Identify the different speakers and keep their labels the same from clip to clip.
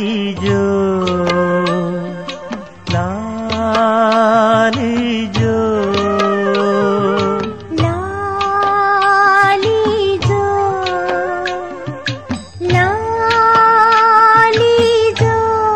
Speaker 1: లాలీజో లాలీజో
Speaker 2: లాలీజో లాలీజో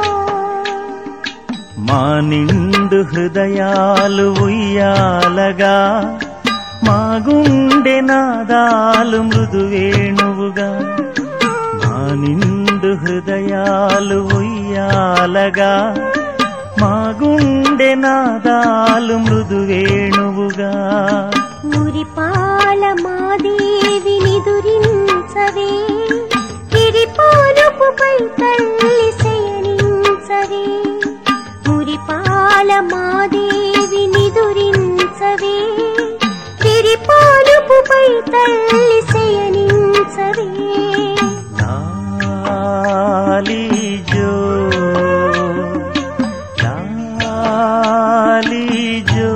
Speaker 1: మా నిండు హృదయాలు ఉయ్యాలగా మా గుండె నాదాలు మృదువేణువుగా మా నిండు హృదయాలు ఉయ్యాలగా మా గుండె నాదాలు మృదువేణువుగా
Speaker 2: మురిపాల మాదేవి నిదురించవే గిరిపాలుపుపై తల్లి శయనించవే మురిపాల మాదేవి నిదురించవే గిరిపాలుపుపై తల్లి శయనించవే
Speaker 1: లాలీజో లాలీజో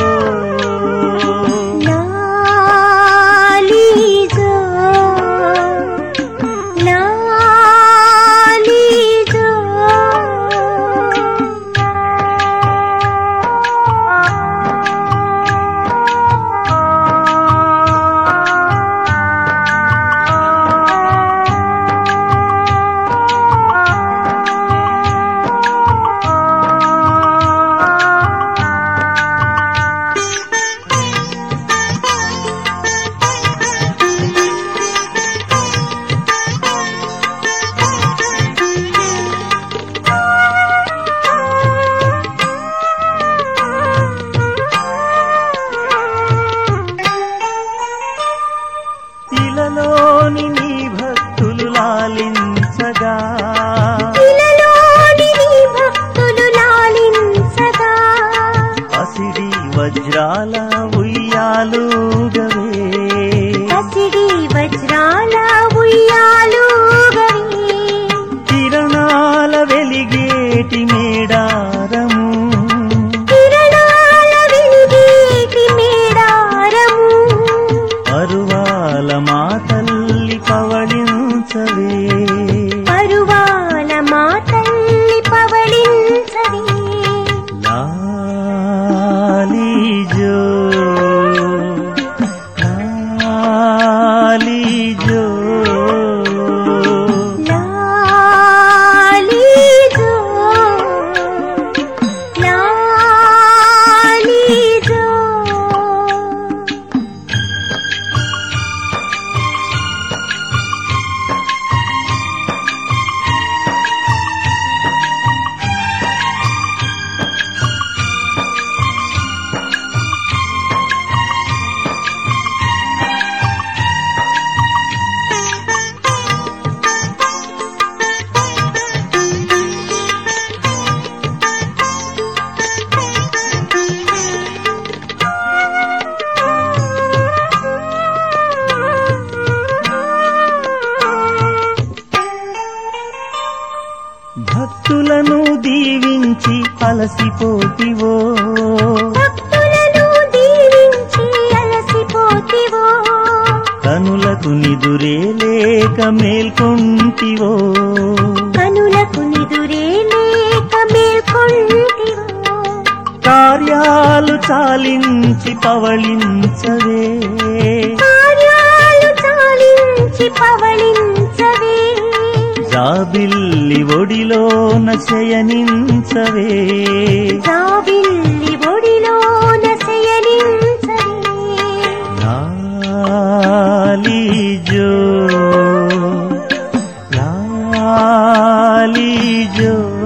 Speaker 2: లాలీజో లాలీజో
Speaker 1: ఇలలోని నీ భక్తులు లాలించగా
Speaker 2: ఇలలోని నీ భక్తులు లాలించగా
Speaker 1: పసిడి వజ్రాల ఉయ్యాలుగవే
Speaker 2: పసిడి వజ్రాల ఉయ్యాలుగవి
Speaker 1: కిరణాల వెలిగేటి మేడారము
Speaker 2: కిరణాల వెలుగేటి మేడారము
Speaker 1: అరువాల మా తల్లి పవళించవే
Speaker 2: పరువాల మా తల్లి పవళించవే
Speaker 1: లాలీజో లాలీజో
Speaker 2: లాలీజో లాలీజో
Speaker 1: భక్తులను దీవించి అలసిపోతివో
Speaker 2: భక్తులను దీవించి అలసిపోతివో
Speaker 1: కనులకు నిదురే లేక మేల్కొంటివో
Speaker 2: కనులకు నిదురే లేక మేల్కొంటివో
Speaker 1: కార్యాలు చాలించి పవళించవే
Speaker 2: కార్యాలు చాలించి పవళించవే
Speaker 1: జాబిల్లి ఒడిలోన శయనించవే
Speaker 2: జాబిల్లి ఒడిలోన శయనించవే
Speaker 1: లాలీజో లాలీజో